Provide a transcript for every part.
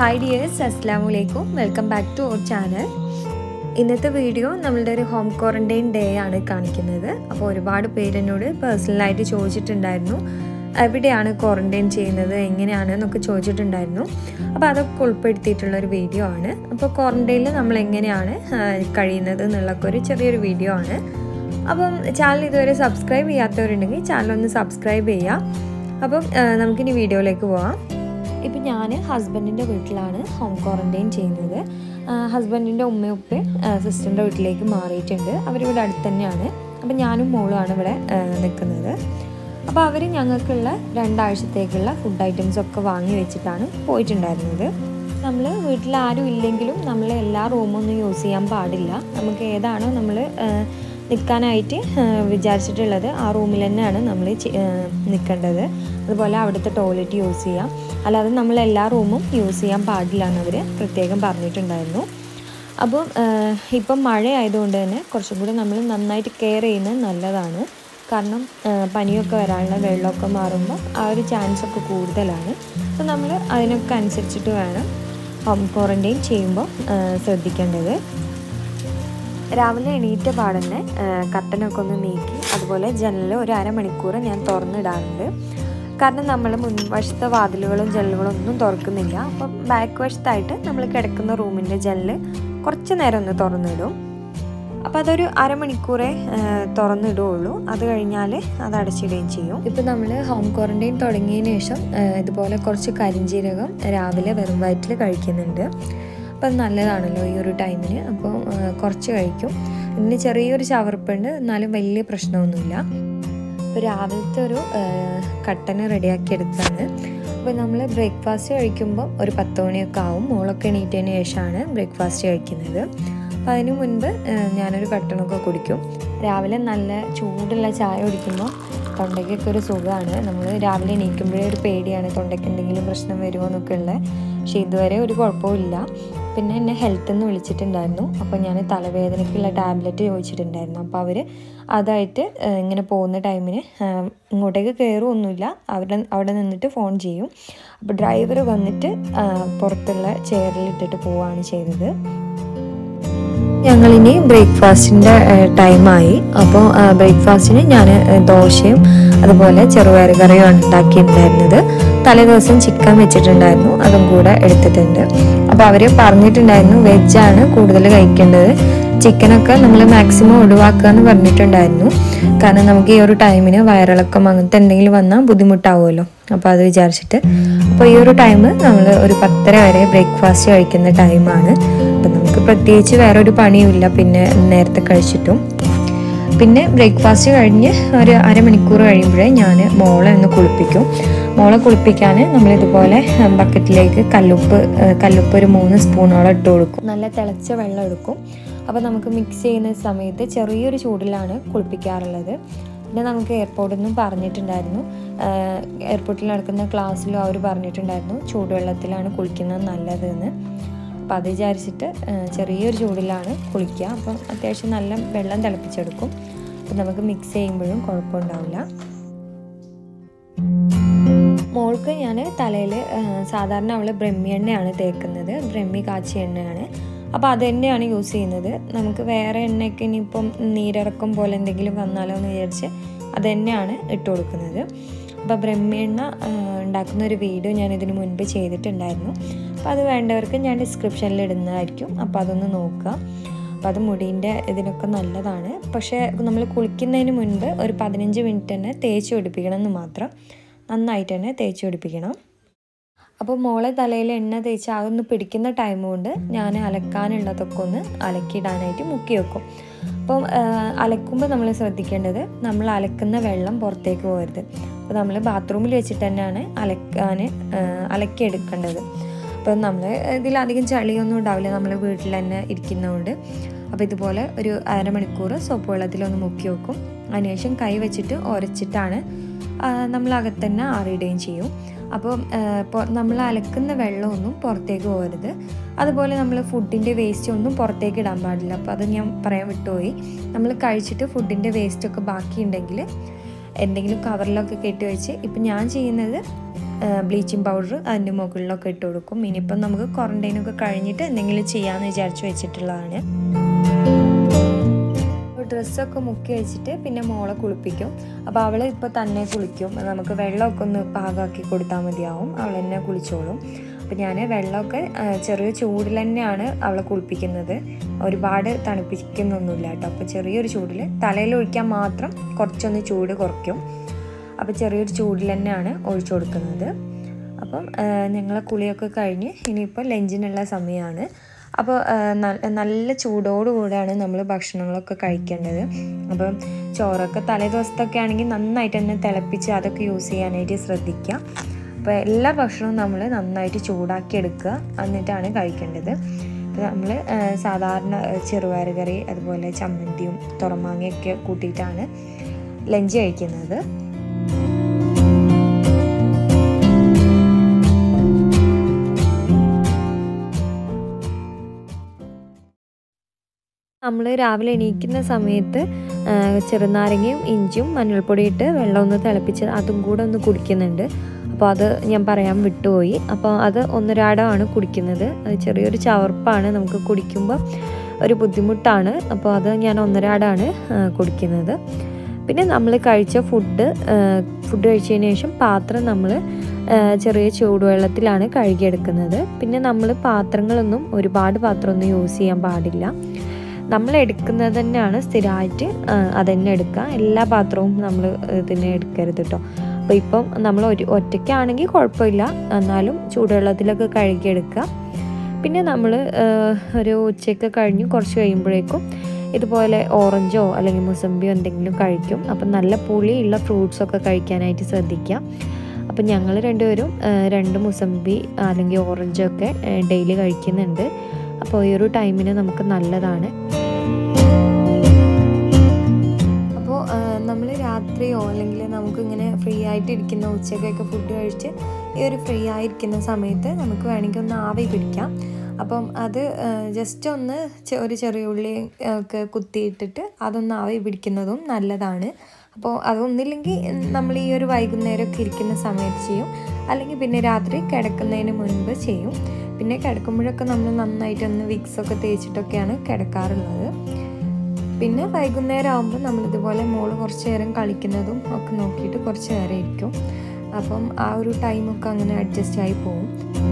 hi dears അസ്സാം വലൈക്കും welcome back to our channel ഇന്നത്തെ വീഡിയോ നമ്മളുടെ ഒരു ഹോം ക്വാറൻറ്റൈൻ ഡേ ആണ് കാണിക്കുന്നത് അപ്പോൾ ഒരുപാട് പേര് എന്നോട് പേഴ്സണലായിട്ട് ചോദിച്ചിട്ടുണ്ടായിരുന്നു എവിടെയാണ് ക്വാറൻറ്റൈൻ ചെയ്യുന്നത് എങ്ങനെയാണ് എന്നൊക്കെ ചോദിച്ചിട്ടുണ്ടായിരുന്നു അപ്പോൾ അതൊക്കെ ഉൾപ്പെടുത്തിയിട്ടുള്ള ഒരു വീഡിയോ ആണ് അപ്പോൾ ക്വാറൻറ്റൈനിൽ നമ്മൾ എങ്ങനെയാണ് ആ, കഴിയുന്നത് എന്നുള്ളൊക്കെ ഒരു ചെറിയൊരു വീഡിയോ ആണ് അപ്പം ചാനൽ ഇതുവരെ സബ്സ്ക്രൈബ് ചെയ്യാത്തവരുണ്ടെങ്കിൽ ചാനൽ ഒന്ന് സബ്സ്ക്രൈബ് ചെയ്യുക അപ്പം ആ, നമുക്കിനി വീഡിയോയിലേക്ക് പോവാം ഇപ്പം ഞാൻ ഹസ്ബൻഡിൻ്റെ വീട്ടിലാണ് ഹോം ക്വാറൻറ്റൈൻ ചെയ്യുന്നത് ഹസ്ബൻഡിൻ്റെ ഉമ്മയും ഉപ്പയും സിസ്റ്ററിൻ്റെ വീട്ടിലേക്ക് മാറിയിട്ടുണ്ട് അവരിവിടെ അടുത്ത് തന്നെയാണ് അപ്പം ഞാനും മോളുമാണ് ഇവിടെ ആ, നിൽക്കുന്നത് അപ്പോൾ അവർ ഞങ്ങൾക്കുള്ള രണ്ടാഴ്ചത്തേക്കുള്ള ഫുഡ് ഐറ്റംസ് ഒക്കെ വാങ്ങി വെച്ചിട്ടാണ് പോയിട്ടുണ്ടായിരുന്നത് നമ്മൾ വീട്ടിൽ ആരും ഇല്ലെങ്കിലും നമ്മൾ എല്ലാ റൂമൊന്നും യൂസ് ചെയ്യാൻ പാടില്ല നമുക്ക് ഏതാണോ നമ്മൾ നിൽക്കാനായിട്ട് വിചാരിച്ചിട്ടുള്ളത് ആ റൂമിൽ തന്നെയാണ് നമ്മൾ നിൽക്കേണ്ടത് അതുപോലെ അവിടുത്തെ ടോയ്ലറ്റ് യൂസ് ചെയ്യാം അല്ലാതെ നമ്മൾ എല്ലാ റൂമും യൂസ് ചെയ്യാൻ പാടില്ല എന്നവർ പ്രത്യേകം പറഞ്ഞിട്ടുണ്ടായിരുന്നു അപ്പം ഇപ്പം മഴ ആയതുകൊണ്ട് തന്നെ കുറച്ചും കൂടി നമ്മൾ നന്നായിട്ട് കെയർ ചെയ്യുന്നത് നല്ലതാണ് കാരണം ആ, പനിയൊക്കെ വരാനുള്ള വെള്ളമൊക്കെ മാറുമ്പോൾ ആ ഒരു ചാൻസ് ഒക്കെ കൂടുതലാണ് അപ്പോൾ നമ്മൾ അതിനൊക്കെ അനുസരിച്ചിട്ട് വേണം ഹോം ക്വാറൻറ്റൈൻ ചെയ്യുമ്പോൾ ആ, ശ്രദ്ധിക്കേണ്ടത് രാവിലെ എണീറ്റ പാടന്നെ കട്ടനൊക്കെ ഒന്ന് നീക്കി അതുപോലെ ജനൽ ഒരു അരമണിക്കൂർ ഞാൻ തുറന്നിടാറുണ്ട് കാരണം നമ്മൾ മുൻവശത്തെ വാതിലുകളും ജനലുകളും ഒന്നും തുറക്കുന്നില്ല അപ്പം ബാക്ക് വശത്തായിട്ട് നമ്മൾ കിടക്കുന്ന റൂമിൻ്റെ ജനൽ കുറച്ച് നേരം ഒന്ന് തുറന്നിടും അപ്പോൾ അതൊരു അരമണിക്കൂറേ ആ, തുറന്നിടുകയുള്ളൂ അത് കഴിഞ്ഞാൽ അത് അടച്ചിടുകയും ചെയ്യും ഇപ്പോൾ നമ്മൾ ഹോം ക്വാറൻറ്റൈൻ തുടങ്ങിയതിന് ശേഷം ആ, ഇതുപോലെ കുറച്ച് കരിഞ്ജീരകം രാവിലെ വെറും വയറ്റിൽ കഴിക്കുന്നുണ്ട് അപ്പോൾ അത് നല്ലതാണല്ലോ ഈ ഒരു ടൈമിന് അപ്പോൾ ആ, കുറച്ച് കഴിക്കും ഇതിന് ചെറിയൊരു ചവർപ്പുണ്ട് എന്നാലും വലിയ പ്രശ്നമൊന്നുമില്ല അപ്പോൾ രാവിലത്തെ ഒരു ആ, കട്ടന് റെഡിയാക്കി എടുത്താണ് അപ്പോൾ നമ്മൾ ബ്രേക്ക്ഫാസ്റ്റ് കഴിക്കുമ്പോൾ ഒരു പത്ത് മണിയൊക്കെ ആവും മോളൊക്കെ എണീറ്റതിന് ശേഷമാണ് ബ്രേക്ക്ഫാസ്റ്റ് കഴിക്കുന്നത് അപ്പോൾ അതിന് മുൻപ് ആ, ഞാനൊരു കട്ടനൊക്കെ കുടിക്കും രാവിലെ നല്ല ചൂടുള്ള ചായ കുടിക്കുമ്പോൾ തൊണ്ടയ്ക്കൊക്കെ ഒരു സുഖമാണ് നമ്മൾ രാവിലെ എണീക്കുമ്പോഴേ ഒരു പേടിയാണ് തൊണ്ടയ്ക്ക് എന്തെങ്കിലും പ്രശ്നം വരുമോ എന്നൊക്കെ ഉള്ളത് പക്ഷേ ഇതുവരെ ഒരു കുഴപ്പമില്ല പിന്നെ എന്നെ ഹെൽത്ത് നിന്ന് വിളിച്ചിട്ടുണ്ടായിരുന്നു അപ്പോൾ ഞാൻ തലവേദനയ്ക്കുള്ള ടാബ്ലറ്റ് ചോദിച്ചിട്ടുണ്ടായിരുന്നു അപ്പോൾ അവർ അതായിട്ട് ആ, ഇങ്ങനെ പോകുന്ന ടൈമിന് ആ, ഇങ്ങോട്ടേക്ക് കയറുമൊന്നുമില്ല അവിടെ അവിടെ നിന്നിട്ട് ഫോൺ ചെയ്യും അപ്പോൾ ഡ്രൈവർ വന്നിട്ട് ആ, പുറത്തുള്ള ചെയറിൽ ഇട്ടിട്ട് പോവുകയാണ് ചെയ്തത് ഞങ്ങളിനി ബ്രേക്ക്ഫാസ്റ്റിൻ്റെ ടൈമായി അപ്പോൾ ബ്രേക്ക്ഫാസ്റ്റിന് ഞാൻ ദോശയും അതുപോലെ ചെറുപയർ കറിയുമാണ് ഉണ്ടാക്കിയിട്ടുണ്ടായിരുന്നത് തലേ ദിവസം ചിക്കൻ വെച്ചിട്ടുണ്ടായിരുന്നു അതും കൂടെ എടുത്തിട്ടുണ്ട് അപ്പോൾ അവർ പറഞ്ഞിട്ടുണ്ടായിരുന്നു വെജാണ് കൂടുതൽ കഴിക്കേണ്ടത് ചിക്കനൊക്കെ നമ്മൾ മാക്സിമം ഒഴിവാക്കുക എന്ന് പറഞ്ഞിട്ടുണ്ടായിരുന്നു കാരണം നമുക്ക് ഈ ഒരു ടൈമിന് വയറിളക്കം അങ്ങനത്തെ എന്തെങ്കിലും വന്നാൽ ബുദ്ധിമുട്ടാവുമല്ലോ അപ്പോൾ അത് വിചാരിച്ചിട്ട് അപ്പോൾ ഈ ഒരു ടൈം നമ്മൾ ഒരു പത്തര വരെ ബ്രേക്ക്ഫാസ്റ്റ് കഴിക്കുന്ന ടൈമാണ് അപ്പം നമുക്ക് പ്രത്യേകിച്ച് വേറെ ഒരു പണിയുമില്ല പിന്നെ നേരത്തെ കഴിച്ചിട്ടും പിന്നെ ബ്രേക്ക്ഫാസ്റ്റ് കഴിഞ്ഞ് ഒരു അരമണിക്കൂർ കഴിയുമ്പോഴേ ഞാൻ മോളെ ഒന്ന് കുളിപ്പിക്കും മോളെ കുളിപ്പിക്കാൻ നമ്മളിതുപോലെ ബക്കറ്റിലേക്ക് കല്ലുപ്പ് ഏഹ് കല്ലുപ്പ് ഒരു മൂന്ന് സ്പൂണോളം ഇട്ട് കൊടുക്കും നല്ല തിളച്ച വെള്ളം എടുക്കും അപ്പോൾ നമുക്ക് മിക്സ് ചെയ്യുന്ന സമയത്ത് ചെറിയൊരു ചൂടിലാണ് കുളിപ്പിക്കാറുള്ളത് പിന്നെ നമുക്ക് എയർപോർട്ടിൽ നിന്നും പറഞ്ഞിട്ടുണ്ടായിരുന്നു എയർപോർട്ടിൽ നടക്കുന്ന ക്ലാസ്സിലും അവർ പറഞ്ഞിട്ടുണ്ടായിരുന്നു ചൂടുവെള്ളത്തിലാണ് കുളിക്കുന്നത് നല്ലതെന്ന് അപ്പോൾ അത് വിചാരിച്ചിട്ട് ആ, ചെറിയൊരു ചൂടിലാണ് കുളിക്കുക അപ്പം അത്യാവശ്യം നല്ല വെള്ളം തിളപ്പിച്ചെടുക്കും അപ്പം നമുക്ക് മിക്സ് ചെയ്യുമ്പോഴും കുഴപ്പമുണ്ടാവില്ല മോൾക്ക് ഞാൻ തലയിൽ സാധാരണ അവൾ ബ്രഹ്മി എണ്ണയാണ് തേക്കുന്നത് ബ്രഹ്മി കാച്ചിയ എണ്ണയാണ് അപ്പോൾ അത് തന്നെയാണ് യൂസ് ചെയ്യുന്നത് നമുക്ക് വേറെ എണ്ണയൊക്കെ ഇനിയിപ്പം നീരിറക്കം പോലെ എന്തെങ്കിലും വന്നാലോ എന്ന് വിചാരിച്ച് അത് തന്നെയാണ് ഇട്ട് കൊടുക്കുന്നത് അപ്പോൾ ബ്രഹ്മി എണ്ണ ആ, ഉണ്ടാക്കുന്ന ഒരു വീഡിയോ ഞാൻ ഇതിന് മുൻപ് ചെയ്തിട്ടുണ്ടായിരുന്നു അപ്പോൾ അത് വേണ്ടവർക്ക് ഞാൻ ഡിസ്ക്രിപ്ഷനിൽ ഇടുന്നതായിരിക്കും അപ്പോൾ അതൊന്ന് നോക്കുക അപ്പോൾ അത് മുടീൻ്റെ ഇതിനൊക്കെ നല്ലതാണ് പക്ഷേ നമ്മൾ കുളിക്കുന്നതിന് മുൻപ് ഒരു പതിനഞ്ച് മിനിറ്റ് തന്നെ തേച്ച് പിടിപ്പിക്കണം എന്ന് മാത്രം നന്നായിട്ട് തന്നെ തേച്ച് പിടിപ്പിക്കണം അപ്പോൾ മോളെ തലയിൽ എണ്ണ തേച്ച് അതൊന്ന് പിടിക്കുന്ന ടൈം കൊണ്ട് ഞാൻ അലക്കാനുള്ളതൊക്കെ ഒന്ന് അലക്കിയിടാനായിട്ട് മുക്കി വെക്കും അപ്പം അലക്കുമ്പോൾ നമ്മൾ ശ്രദ്ധിക്കേണ്ടത് നമ്മൾ അലക്കുന്ന വെള്ളം പുറത്തേക്ക് പോകരുത് അപ്പോൾ നമ്മൾ ബാത്റൂമിൽ വെച്ചിട്ട് തന്നെയാണ് അലക്കാൻ അലക്കിയെടുക്കേണ്ടത് അപ്പം നമ്മൾ ഇതിലധികം ചളിയൊന്നും ഉണ്ടാവില്ല നമ്മൾ വീട്ടിൽ തന്നെ ഇരിക്കുന്നതുകൊണ്ട് അപ്പോൾ ഇതുപോലെ ഒരു അരമണിക്കൂർ സോപ്പ് വെള്ളത്തിലൊന്ന് മുക്കി വെക്കും അതിനുശേഷം കൈ വെച്ചിട്ട് ഉരച്ചിട്ടാണ് ആ, നമ്മൾ അകത്ത് തന്നെ ആറിയിടുകയും ചെയ്യും അപ്പം നമ്മൾ അലക്കുന്ന വെള്ളമൊന്നും പുറത്തേക്ക് പോകരുത് അതുപോലെ നമ്മൾ ഫുഡിൻ്റെ വേസ്റ്റ് ഒന്നും പുറത്തേക്ക് ഇടാൻ പാടില്ല അപ്പോൾ അത് ഞാൻ പറയാൻ വിട്ടുപോയി നമ്മൾ കഴിച്ചിട്ട് ഫുഡിൻ്റെ വേസ്റ്റൊക്കെ ബാക്കിയുണ്ടെങ്കിൽ എന്തെങ്കിലും കവറിലൊക്കെ കെട്ടി വെച്ച് ഇപ്പം ഞാൻ ചെയ്യുന്നത് ബ്ലീച്ചിങ് പൗഡർ അതിൻ്റെ മുകളിലൊക്കെ ഇട്ട് കൊടുക്കും ഇനിയിപ്പം നമുക്ക് ക്വാറൻറ്റൈനൊക്കെ കഴിഞ്ഞിട്ട് എന്തെങ്കിലും ചെയ്യാമെന്ന് വിചാരിച്ച് വെച്ചിട്ടുള്ളതാണ് ഡ്രസ്സൊക്കെ മുക്കി വെച്ചിട്ട് പിന്നെ മോളെ കുളിപ്പിക്കും അപ്പോൾ അവൾ ഇപ്പോൾ തന്നെ കുളിക്കും നമുക്ക് വെള്ളമൊക്കെ ഒന്ന് പാകമാക്കി കൊടുത്താൽ മതിയാവും അവൾ തന്നെ കുളിച്ചോളും അപ്പോൾ ഞാൻ വെള്ളമൊക്കെ ചെറിയ ചൂടിൽ തന്നെയാണ് അവളെ കുളിപ്പിക്കുന്നത് ഒരുപാട് തണുപ്പിക്കുന്നൊന്നുമില്ല കേട്ടോ അപ്പോൾ ചെറിയൊരു ചൂടിൽ തലയിൽ ഒഴിക്കാൻ മാത്രം കുറച്ചൊന്ന് ചൂട് കുറയ്ക്കും അപ്പോൾ ചെറിയൊരു ചൂടിൽ തന്നെയാണ് ഒഴിച്ചു കൊടുക്കുന്നത് അപ്പം ഞങ്ങളെ കുളിയൊക്കെ കഴിഞ്ഞ് ഇനിയിപ്പോൾ ലഞ്ചിനുള്ള സമയമാണ് അപ്പോൾ നല്ല ചൂടോടുകൂടെയാണ് നമ്മൾ ഭക്ഷണങ്ങളൊക്കെ കഴിക്കേണ്ടത് അപ്പം ചോറൊക്കെ തലേ ദിവസത്തൊക്കെ ആണെങ്കിൽ നന്നായിട്ട് തന്നെ തിളപ്പിച്ച് അതൊക്കെ യൂസ് ചെയ്യാനായിട്ട് ശ്രദ്ധിക്കുക അപ്പോൾ എല്ലാ ഭക്ഷണവും നമ്മൾ നന്നായിട്ട് ചൂടാക്കി എടുക്കുക എന്നിട്ടാണ് കഴിക്കേണ്ടത് അപ്പോൾ നമ്മൾ സാധാരണ ചെറുപയർ കറി അതുപോലെ ചമ്മന്തിയും തുറമാങ്ങയൊക്കെ കൂട്ടിയിട്ടാണ് ലഞ്ച് കഴിക്കുന്നത് നമ്മൾ രാവിലെ എണീക്കുന്ന സമയത്ത് ചെറുനാരങ്ങയും ഇഞ്ചിയും മഞ്ഞൾപ്പൊടി ഇട്ട് വെള്ളം ഒന്ന് തിളപ്പിച്ച് അതും കൂടെ ഒന്ന് കുടിക്കുന്നുണ്ട് അപ്പോൾ അത് ഞാൻ പറയാൻ വിട്ടുപോയി അപ്പോൾ അത് ഒന്നരാടമാണ് കുടിക്കുന്നത് അത് ചെറിയൊരു ചവർപ്പാണ് നമുക്ക് കുടിക്കുമ്പോൾ ഒരു ബുദ്ധിമുട്ടാണ് അപ്പോൾ അത് ഞാൻ ഒന്നരാടാണ് കുടിക്കുന്നത് പിന്നെ നമ്മൾ കഴിച്ച ഫുഡ് ഫുഡ് കഴിച്ചതിന് ശേഷം പാത്രം നമ്മൾ ചെറിയ ചൂടുവെള്ളത്തിലാണ് കഴുകിയെടുക്കുന്നത് പിന്നെ നമ്മൾ പാത്രങ്ങളൊന്നും ഒരുപാട് പാത്രമൊന്നും യൂസ് ചെയ്യാൻ പാടില്ല നമ്മൾ എടുക്കുന്നത് തന്നെയാണ് സ്ഥിരമായിട്ട് അതന്നെ എടുക്കുക എല്ലാ പാത്രവും നമ്മൾ ഇതിനെ എടുക്കരുത് കേട്ടോ അപ്പോൾ ഇപ്പം നമ്മൾ ഒരു ഒറ്റയ്ക്കാണെങ്കിൽ കുഴപ്പമില്ല എന്നാലും ചൂടുവെള്ളത്തിലൊക്കെ കഴുകിയെടുക്കുക പിന്നെ നമ്മൾ ഒരു ഉച്ചയ്ക്ക് കഴിഞ്ഞ് കുറച്ച് കഴിയുമ്പോഴേക്കും ഇതുപോലെ ഓറഞ്ചോ അല്ലെങ്കിൽ മുസമ്പിയോ എന്തെങ്കിലും കഴിക്കും അപ്പം നല്ല പുളിയുള്ള ഫ്രൂട്ട്സൊക്കെ കഴിക്കാനായിട്ട് ശ്രദ്ധിക്കുക അപ്പം ഞങ്ങൾ രണ്ടുപേരും രണ്ട് മുസമ്പി അല്ലെങ്കിൽ ഓറഞ്ചൊക്കെ ഡെയിലി കഴിക്കുന്നുണ്ട് അപ്പോൾ ഈ ഒരു ടൈമിന് നമുക്ക് നല്ലതാണ് അപ്പോൾ നമ്മൾ രാത്രിയോ അല്ലെങ്കിൽ നമുക്കിങ്ങനെ ഫ്രീ ആയിട്ട് ഇരിക്കുന്ന ഉച്ചക്കൊക്കെ ഫുഡ് കഴിച്ച് ഈ ഒരു ഫ്രീ ആയിരിക്കുന്ന സമയത്ത് നമുക്ക് വേണമെങ്കിൽ ഒന്ന് ആവി പിടിക്കാം അപ്പം അത് ജസ്റ്റ് ഒന്ന് ഒരു ചെറിയ ഉള്ളി ഒക്കെ കുത്തിയിട്ടിട്ട് അതൊന്ന് ആവി പിടിക്കുന്നതും നല്ലതാണ് അപ്പോൾ അതൊന്നില്ലെങ്കിൽ നമ്മൾ ഈ ഒരു വൈകുന്നേരമൊക്കെ ഇരിക്കുന്ന സമയത്ത് ചെയ്യും അല്ലെങ്കിൽ പിന്നെ രാത്രി കിടക്കുന്നതിന് മുൻപ് ചെയ്യും പിന്നെ കിടക്കുമ്പോഴൊക്കെ നമ്മൾ നന്നായിട്ടൊന്ന് വിക്സൊക്കെ തേച്ചിട്ടൊക്കെയാണ് കിടക്കാറുള്ളത് പിന്നെ വൈകുന്നേരം ആകുമ്പോൾ നമ്മളിതുപോലെ മോള് കുറച്ച് നേരം കളിക്കുന്നതും ഒക്കെ നോക്കിയിട്ട് കുറച്ച് നേരം ഇരിക്കും അപ്പം ആ ഒരു ടൈമൊക്കെ അങ്ങനെ അഡ്ജസ്റ്റ് ആയി പോകും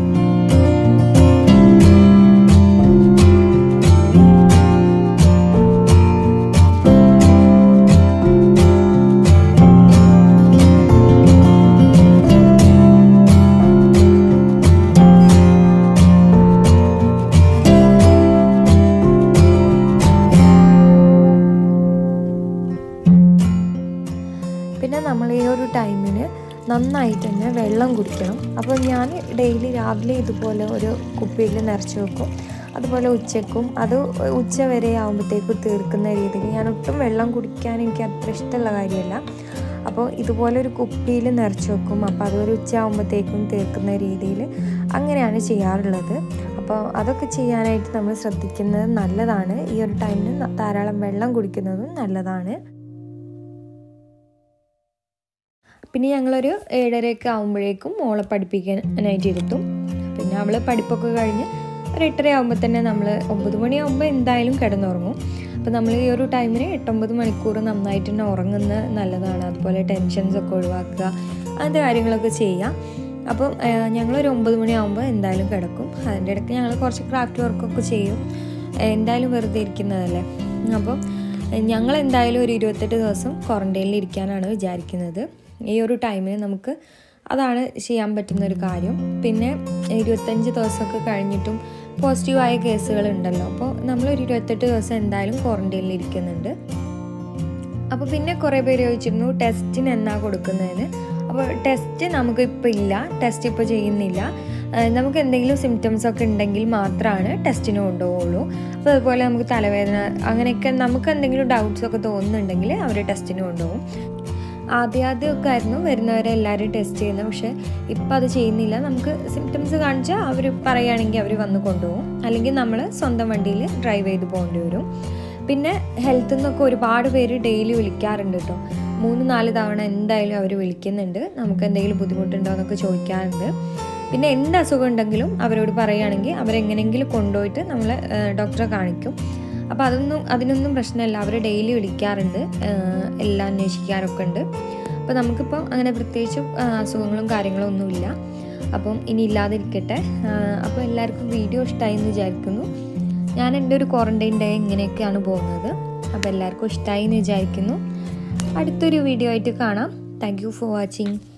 പിന്നെ നമ്മൾ ഈ ഒരു ടൈമിന് നന്നായിട്ട് തന്നെ വെള്ളം കുടിക്കണം അപ്പോൾ ഞാൻ ഡെയിലി രാവിലെ ഇതുപോലെ ഒരു കുപ്പിയിൽ നിറച്ച് വെക്കും അതുപോലെ ഉച്ചക്കും അത് ഉച്ച വരെ ആകുമ്പോഴത്തേക്കും തീർക്കുന്ന രീതിയിൽ ഞാൻ ഒട്ടും വെള്ളം കുടിക്കാൻ എനിക്ക് അത്ര ഇഷ്ടമുള്ള കാര്യമല്ല അപ്പോൾ ഇതുപോലെ ഒരു കുപ്പിയിൽ നിറച്ച് വെക്കും അപ്പോൾ അതൊരു ഉച്ച ആകുമ്പോഴത്തേക്കും തീർക്കുന്ന രീതിയിൽ അങ്ങനെയാണ് ചെയ്യാറുള്ളത് അപ്പോൾ അതൊക്കെ ചെയ്യാനായിട്ട് നമ്മൾ ശ്രദ്ധിക്കുന്നത് നല്ലതാണ് ഈ ഒരു ടൈമിൽ ധാരാളം വെള്ളം കുടിക്കുന്നതും നല്ലതാണ് പിന്നെ ഞങ്ങളൊരു ഏഴരയൊക്കെ ആകുമ്പോഴേക്കും മോളെ പഠിപ്പിക്കാനായിട്ട് ഇരുത്തും പിന്നെ അവൾ പഠിപ്പൊക്കെ കഴിഞ്ഞ് ഒരു എട്ടര ആകുമ്പോൾ തന്നെ നമ്മൾ ഒമ്പത് മണിയാകുമ്പോൾ എന്തായാലും കിടന്നുറങ്ങും അപ്പോൾ നമ്മൾ ഈ ഒരു ടൈമിന് എട്ടൊമ്പത് മണിക്കൂർ നന്നായിട്ട് തന്നെ ഉറങ്ങുന്നത് നല്ലതാണ് അതുപോലെ ടെൻഷൻസ് ഒക്കെ ഒഴിവാക്കുക അങ്ങനത്തെ കാര്യങ്ങളൊക്കെ ചെയ്യാം അപ്പം ഞങ്ങളൊരു ഒമ്പത് മണിയാകുമ്പോൾ എന്തായാലും കിടക്കും അതിൻ്റെ ഇടയ്ക്ക് ഞങ്ങൾ കുറച്ച് ക്രാഫ്റ്റ് വർക്കൊക്കെ ചെയ്യും എന്തായാലും വെറുതെ ഇരിക്കുന്നതല്ലേ അപ്പം ഞങ്ങൾ എന്തായാലും ഒരു ഇരുപത്തെട്ട് ദിവസം ക്വാറൻറ്റൈനിൽ ഇരിക്കാനാണ് വിചാരിക്കുന്നത് ഈ ഒരു ടൈമിന് നമുക്ക് അതാണ് ചെയ്യാൻ പറ്റുന്ന ഒരു കാര്യം പിന്നെ ഇരുപത്തഞ്ച് ദിവസമൊക്കെ കഴിഞ്ഞിട്ടും പോസിറ്റീവായ കേസുകൾ ഉണ്ടല്ലോ അപ്പോൾ നമ്മളൊരു ഇരുപത്തെട്ട് ദിവസം എന്തായാലും ക്വാറൻറ്റൈനിൽ ഇരിക്കുന്നുണ്ട് അപ്പോൾ പിന്നെ കുറേ പേര് ചോദിച്ചിരുന്നു ടെസ്റ്റിന് എന്നാ കൊടുക്കുന്നതിന് അപ്പോൾ ടെസ്റ്റ് നമുക്ക് ഇപ്പോൾ ഇല്ല ടെസ്റ്റ് ഇപ്പോൾ ചെയ്യുന്നില്ല നമുക്ക് എന്തെങ്കിലും സിംറ്റംസ് ഒക്കെ ഉണ്ടെങ്കിൽ മാത്രമാണ് ടെസ്റ്റിന് കൊണ്ടുപോകുള്ളൂ അപ്പോൾ അതുപോലെ നമുക്ക് തലവേദന അങ്ങനെയൊക്കെ നമുക്ക് എന്തെങ്കിലും ഡൗട്ട്സ് ഒക്കെ തോന്നുന്നുണ്ടെങ്കിൽ അവർ ടെസ്റ്റിന് കൊണ്ടുപോകും ആദ്യം ആദ്യമൊക്കെ ആയിരുന്നു വരുന്നവരെ എല്ലാവരും ടെസ്റ്റ് ചെയ്യുന്നത് പക്ഷേ ഇപ്പം അത് ചെയ്യുന്നില്ല നമുക്ക് സിംറ്റംസ് കാണിച്ചാൽ അവർ പറയുകയാണെങ്കിൽ അവർ വന്ന് കൊണ്ടുപോകും അല്ലെങ്കിൽ നമ്മൾ സ്വന്തം വണ്ടിയിൽ ഡ്രൈവ് ചെയ്ത് പോകേണ്ടി വരും പിന്നെ ഹെൽത്തിൽ നിന്നൊക്കെ ഒരുപാട് പേര് ഡെയിലി വിളിക്കാറുണ്ട് കേട്ടോ മൂന്ന് നാല് തവണ എന്തായാലും അവർ വിളിക്കുന്നുണ്ട് നമുക്ക് എന്തെങ്കിലും ബുദ്ധിമുട്ടുണ്ടോ എന്നൊക്കെ ചോദിക്കാറുണ്ട് പിന്നെ എന്ത് അസുഖം ഉണ്ടെങ്കിലും അവരോട് പറയുകയാണെങ്കിൽ അവരെങ്ങനെയെങ്കിലും കൊണ്ടുപോയിട്ട് നമ്മൾ ഡോക്ടറെ കാണിക്കും അപ്പോൾ അതൊന്നും അതിനൊന്നും പ്രശ്നമില്ല അവർ ഡെയിലി വിളിക്കാറുണ്ട് എല്ലാം അന്വേഷിക്കാറൊക്കെ ഉണ്ട് അപ്പോൾ നമുക്കിപ്പോൾ അങ്ങനെ പ്രത്യേകിച്ച് അസുഖങ്ങളും കാര്യങ്ങളും ഒന്നുമില്ല അപ്പം ഇനി ഇല്ലാതിരിക്കട്ടെ അപ്പോൾ എല്ലാവർക്കും വീഡിയോ ഇഷ്ടമായി എന്ന് വിചാരിക്കുന്നു ഞാൻ എൻ്റെ ഒരു ക്വാറൻറ്റൈൻ ഡേ ഇങ്ങനെയൊക്കെയാണ് പോകുന്നത് അപ്പോൾ എല്ലാവർക്കും ഇഷ്ടമായി എന്ന് വിചാരിക്കുന്നു അടുത്തൊരു വീഡിയോ ആയിട്ട് കാണാം താങ്ക് യു ഫോർ വാച്ചിങ്